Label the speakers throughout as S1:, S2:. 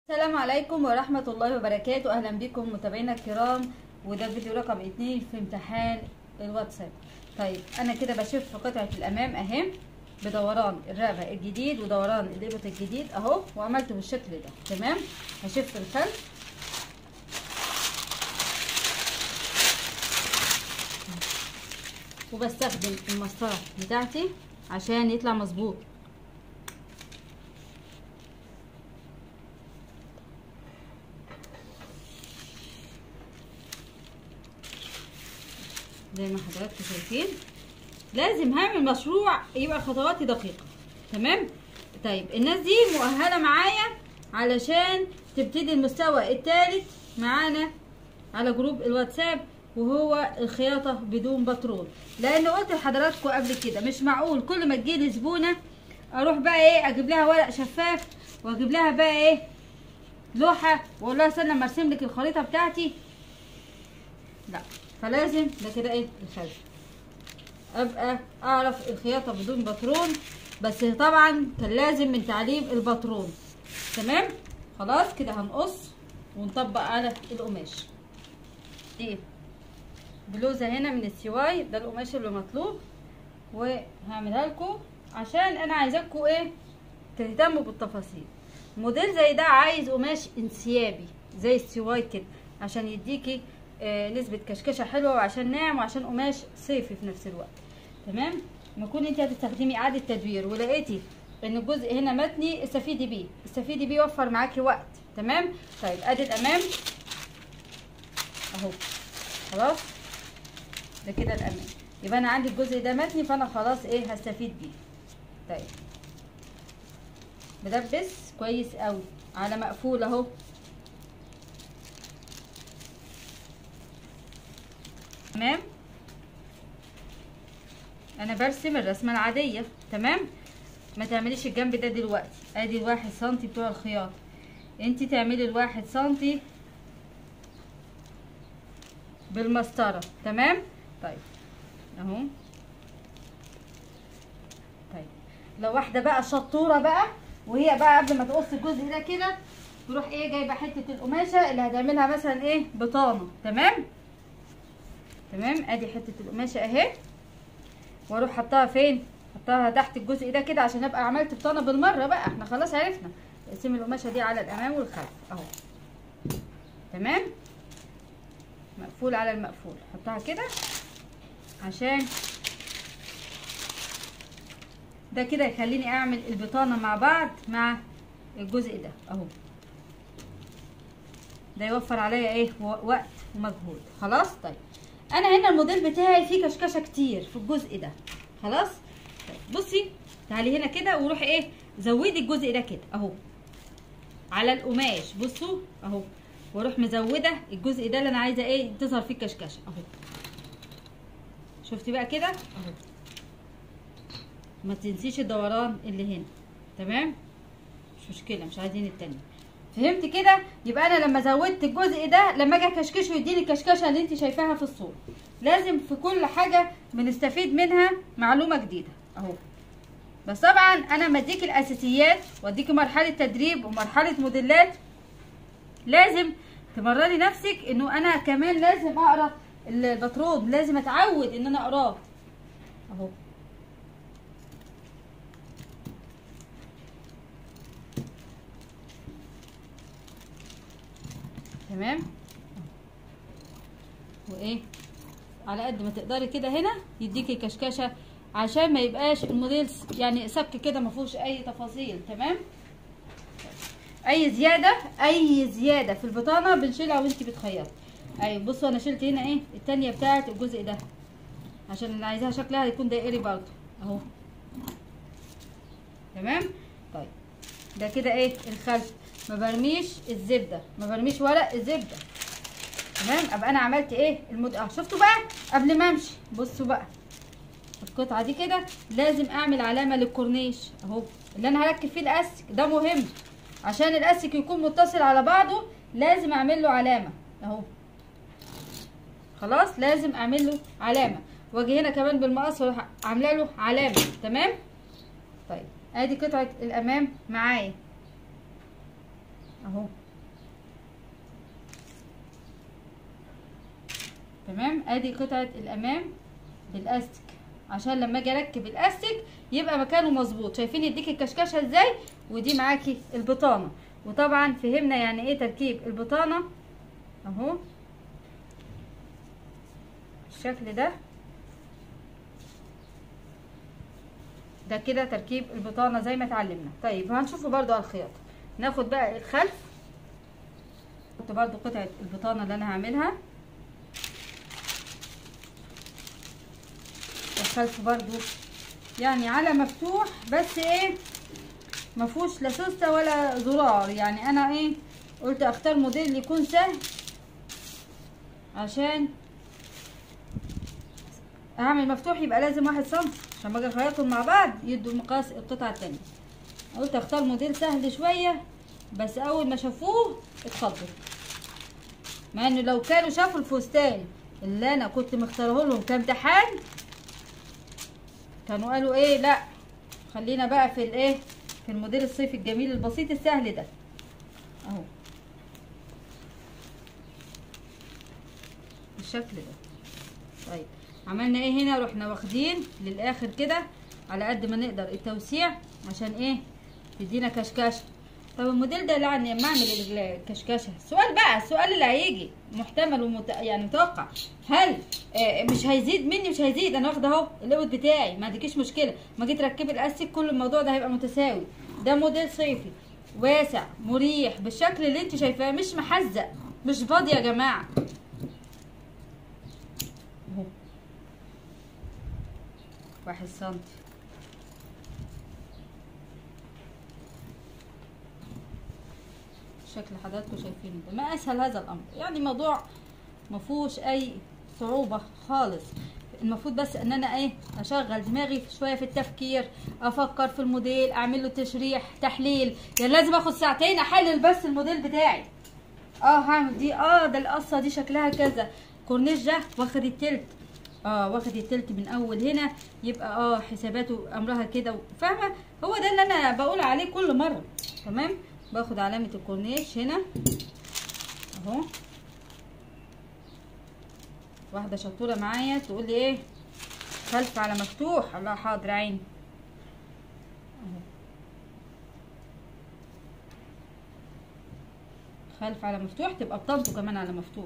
S1: السلام عليكم ورحمة الله وبركاته أهلا بكم متابعينا الكرام وده فيديو رقم اتنين في امتحان الواتساب طيب أنا كده بشوف قطعة الأمام أهي بدوران الرقبة الجديد ودوران الإبط الجديد أهو وعملته بالشكل ده تمام هشف الخلف وبستخدم المسطرة بتاعتي عشان يطلع مظبوط زي ما حضراتكم شايفين لازم هعمل مشروع يبقى خطواتي دقيقة تمام طيب الناس دي مؤهلة معايا علشان تبتدي المستوى الثالث معانا على جروب الواتساب وهو الخياطة بدون بترول لان قلت لحضراتكم قبل كده مش معقول كل ما تجيلي زبونة اروح بقى ايه اجيب لها ورق شفاف واجيب لها بقى ايه لوحة واقول لها استنى اما ارسم لك الخريطة بتاعتي لا فلازم ده كده ايه الخلف ابقى اعرف الخياطة بدون باترون بس طبعا كان لازم من تعليم الباترون تمام خلاص كده هنقص ونطبق على القماش دي بلوزة هنا من السواي ده القماش اللي مطلوب وهعملها لكم عشان انا عايزاكم ايه تهتموا بالتفاصيل موديل زي ده عايز قماش انسيابي زي السواي كده عشان يديكي آه نسبة كشكشة حلوة وعشان ناعم وعشان قماش صيفي في نفس الوقت تمام ما يكون انت هتستخدمي اعادة تدوير ولقيتي ان الجزء هنا متني استفيدي بيه استفيدي بيه يوفر معاكي وقت تمام طيب ادي الامام اهو خلاص ده كده الامام يبقى انا عندي الجزء ده متني فانا خلاص ايه هستفيد بيه طيب بدبس كويس قوي على مقفول اهو تمام انا برسم الرسمه العاديه تمام ما تعمليش الجنب ده دلوقتي ادي الواحد سنتي بتوع الخياطه انتي تعملي الواحد سنتي بالمسطره تمام طيب اهو طيب لو واحده بقى شطوره بقى وهي بقى قبل ما تقص الجزء ده كده تروح ايه جايبه حته القماشه اللي هتعملها مثلا ايه بطانه تمام تمام ادي حته القماشه اهي واروح حطها فين حطها تحت الجزء ده كده عشان ابقى عملت بطانه بالمره بقى احنا خلاص عرفنا اقسم القماشه دي على الامام والخلف اهو تمام مقفول على المقفول حطها كده عشان ده كده يخليني اعمل البطانه مع بعض مع الجزء ده اهو ده يوفر عليا ايه وقت ومجهود خلاص طيب انا هنا الموديل بتاعي فيه كشكشه كتير في الجزء ده خلاص طيب بصي تعالي هنا كده وروحي ايه زودي الجزء ده كده اهو على القماش بصوا اهو واروح مزوده الجزء ده اللي انا عايزه ايه تظهر فيه الكشكشه اهو شفتي بقى كده اهو ما تنسيش الدوران اللي هنا تمام مش مشكله مش عايزين التاني فهمت كده يبقى انا لما زودت الجزء ده لما اجي اكشكشه يديني الكشكشه اللي انت شايفاها في الصوره لازم في كل حاجه بنستفيد منها معلومه جديده اهو بس طبعا انا مديك الاساسيات واديكي مرحله تدريب ومرحله موديلات لازم تمرني نفسك انه انا كمان لازم اقرا الباترون لازم اتعود ان انا اقراه اهو تمام وايه على قد ما تقدري كده هنا يديكي كشكشه عشان ما يبقاش الموديل يعني سك كده ما فيهوش اي تفاصيل تمام اي زياده اي زياده في البطانه بنشيلها وانت بتخيطي اي بصوا انا شلت هنا ايه التانية بتاعه الجزء ده عشان انا عايزاها شكلها يكون دائري برضو اهو تمام طيب ده كده ايه الخلف ما برميش الزبده ما برميش ورق الزبده تمام ابقى انا عملت ايه المد اه شفتوا بقى قبل ما امشي بصوا بقى القطعه دي كده لازم اعمل علامه للكورنيش اهو اللي انا هركب فيه الاستك ده مهم عشان الاستك يكون متصل على بعضه لازم اعمل له علامه اهو خلاص لازم اعمل له علامه واجي هنا كمان بالمقص واروح عامله له علامه تمام طيب ادي قطعه الامام معايا اهو تمام ادي قطعه الامام بالاستك عشان لما اجي اركب الاستك يبقى مكانه مظبوط شايفين يديك الكشكشه ازاي ودي معاكي البطانه وطبعا فهمنا يعني ايه تركيب البطانه اهو الشكل ده ده كده تركيب البطانه زي ما اتعلمنا طيب هنشوفه برضو على الخياطه ناخد بقى الخلف نحط برضو قطعه البطانه اللي انا هعملها الخلف برضو يعني على مفتوح بس ايه مفهوش لا سوسته ولا زرار يعني انا ايه قلت اختار موديل يكون سهل عشان هعمل مفتوح يبقى لازم واحد سنتي عشان باجي اخيطهم مع بعض يدوا مقاس القطعه التانية قلت اختار موديل سهل شويه بس اول ما شافوه اتخضوا مع انه لو كانوا شافوا الفستان اللي انا كنت مختاره لهم كامتحان كانوا قالوا ايه لا خلينا بقى في الايه في الموديل الصيفي الجميل البسيط السهل ده اهو بالشكل ده طيب عملنا ايه هنا رحنا واخدين للاخر كده على قد ما نقدر التوسيع عشان ايه تدينا كشكشه طب الموديل ده يعني لما اعمل الكشكشه السؤال بقى السؤال اللي هيجي محتمل ومت... يعني متوقع هل آه مش هيزيد مني مش هيزيد انا واخده اهو القوت بتاعي ما عندكيش مشكله ما جيت تركبي الاستيك كل الموضوع ده هيبقى متساوي ده موديل صيفي واسع مريح بالشكل اللي انت شايفاه مش محزق مش فاضي يا جماعه اهو واحد سنتي شكل حضراتكم شايفينه ده ما اسهل هذا الامر يعني موضوع ما فيهوش اي صعوبه خالص المفروض بس ان انا ايه اشغل دماغي في شويه في التفكير افكر في الموديل اعمل له تشريح تحليل يعني لازم اخد ساعتين احلل بس الموديل بتاعي اه هعمل دي اه ده القصه دي شكلها كذا كورنيش ده واخد التلت اه واخد التلت من اول هنا يبقى اه حساباته امرها كده فاهمه هو ده اللي انا بقول عليه كل مره تمام باخد علامة الكورنيش هنا اهو واحدة شطورة معايا تقول لي ايه خلف على مفتوح الله حاضر عيني اهو خلف على مفتوح تبقى بطنته كمان على مفتوح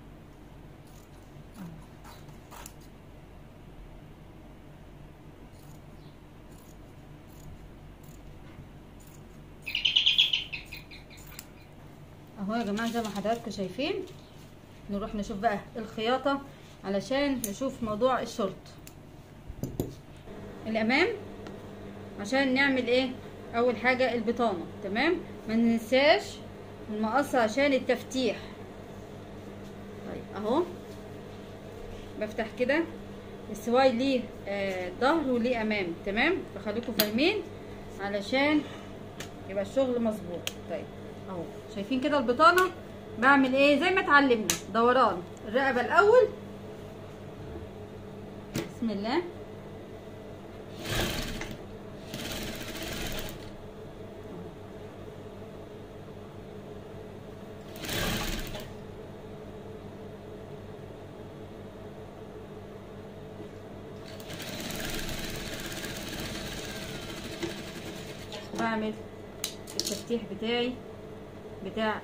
S1: اهو يا جماعه زي ما حضراتكم شايفين نروح نشوف بقى الخياطه علشان نشوف موضوع الشورت الامام عشان نعمل ايه اول حاجه البطانه تمام ما ننساش المقص عشان التفتيح طيب اهو بفتح كده السواي ليه آه ظهر وليه امام تمام فخليكم فاهمين علشان يبقى الشغل مظبوط طيب اهو شايفين كده البطانه بعمل ايه زي ما اتعلمنا دوران الرقبه الاول بسم الله بعمل التفتيح بتاعي بتاع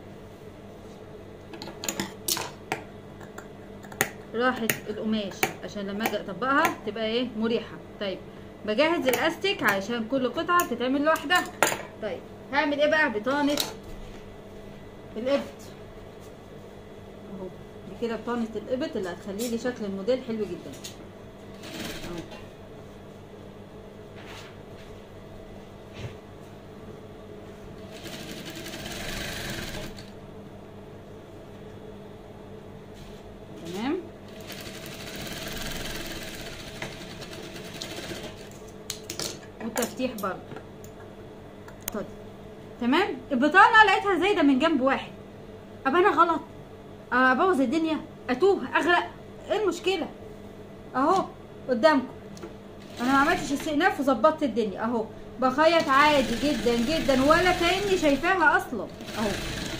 S1: راحة القماش عشان لما اجي اطبقها تبقى ايه مريحة طيب بجهز الاستيك عشان كل قطعة تتعمل لوحدها طيب هعمل ايه بقى بطانة الابط اهو دي كده بطانة الابط اللي هتخلي لي شكل الموديل حلو جدا اهو تمام والتفتيح برضه طيب تمام البطانه لقيتها زايده من جنب واحد ابقى انا غلط ابوظ الدنيا اتوه اغرق ايه المشكله اهو قدامكم انا ما عملتش استئناف وظبطت الدنيا اهو بخيط عادي جدا جدا ولا كاني شايفاها اصلا اهو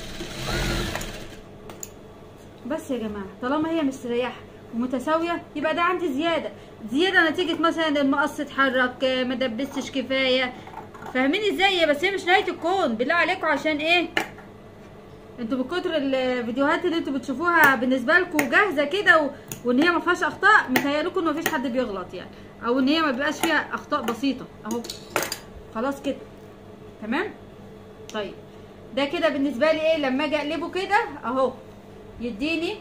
S1: بس يا جماعه طالما هي مستريحه ومتساويه يبقى ده عندي زياده زياده نتيجه مثلا المقص اتحرك ما دبستش كفايه فاهمين ازاي بس هي مش نهايه الكون بالله عليكم عشان ايه انتوا بكتر الفيديوهات اللي انتوا بتشوفوها بالنسبه لكم جاهزه كده و... وان هي ما فيهاش اخطاء متهيألكم ان مفيش حد بيغلط يعني او ان هي ما بيبقاش فيها اخطاء بسيطه اهو خلاص كده تمام طيب ده كده بالنسبه لي ايه لما اجي اقلبه كده اهو يديني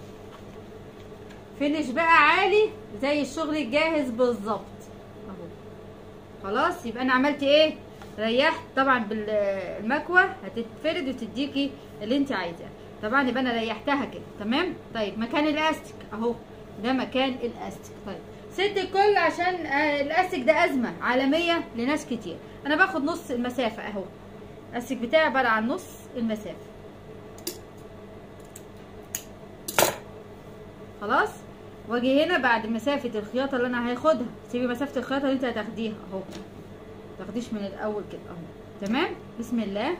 S1: فينش بقى عالي زي الشغل الجاهز بالظبط اهو خلاص يبقى انا عملت ايه ريحت طبعا بالمكوى هتتفرد وتديكي اللي انت عايزاه طبعا يبقى انا ريحتها كده تمام طيب مكان الاستيك اهو ده مكان الاستيك طيب ست الكل عشان آه الاستيك ده ازمه عالميه لناس كتير انا باخد نص المسافه اهو الاستيك بتاعي عباره عن نص المسافه خلاص واجي هنا بعد مسافه الخياطه اللي انا هاخدها سيبي مسافه الخياطه اللي انت هتاخديها اهو تاخديش من الاول كده اهو تمام بسم الله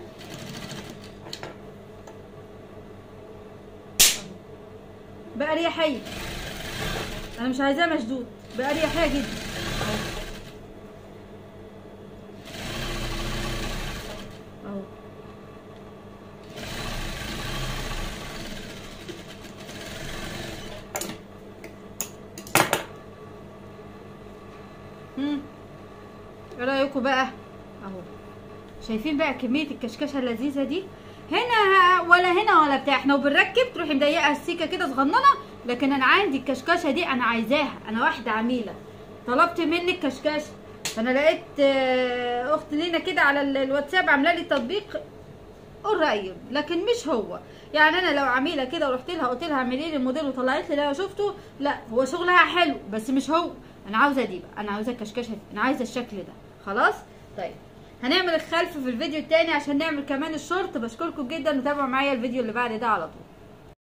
S1: بأريحية انا مش عايزاه مشدود بأريحية جدا اهو اهو هم ايه رايكم بقى اهو شايفين بقى كميه الكشكشه اللذيذه دي هنا ولا هنا ولا بتاع احنا وبنركب تروحي مضيقه السيكه كده صغننه لكن انا عندي الكشكشه دي انا عايزاها انا واحده عميله طلبت منك كشكشه فانا لقيت اخت لينا كده على الواتساب عامله لي تطبيق قريب لكن مش هو يعني انا لو عميله كده ورحت لها قلت لها اعملي لي الموديل وطلعت لي لا شفته لا هو شغلها حلو بس مش هو انا عاوزه دي بقى انا عاوزه الكشكشه دي انا عايزه الشكل ده خلاص طيب هنعمل الخلف في الفيديو التاني عشان نعمل كمان الشورت بشكركم جدا وتابعوا معايا الفيديو اللي بعد ده على طول